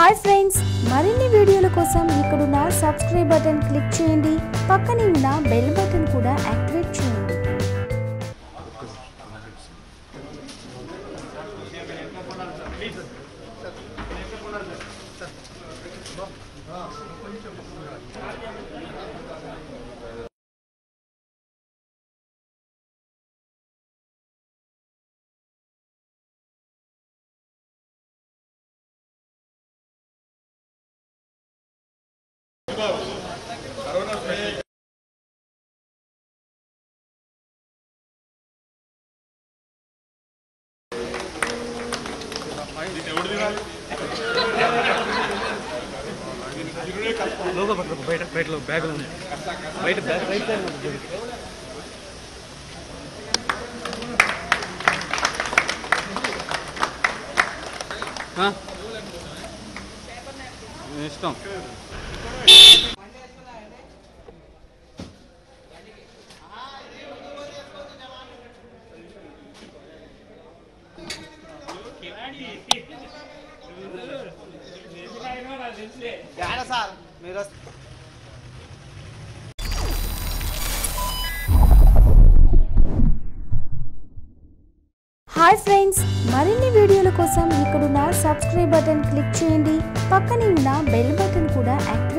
Hi friends మరిన్ని వీడియోల కోసం ఇక్కడున్న సబ్స్క్రైబ్ బటన్ క్లిక్ చేయండి పక్కనే ఉన్న బెల్ బటన్ కూడా యాక్టివేట్ చేయండి లోగో పట్టుకో బయట బయటలో బ్యాగ్ ఉంది బయట బ్యాగ్ రైట్ సైడ్ ఉంది చూడు. ఆ? మీ ఇష్టం హాయ్ ఫ్రెండ్స్ మరిన్ని వీడియోల కోసం ఇక్కడున్న సబ్స్క్రైబ్ బటన్ క్లిక్ చేయండి పక్కనే ఉన్న బెల్ బటన్ కూడా యాక్టివేట్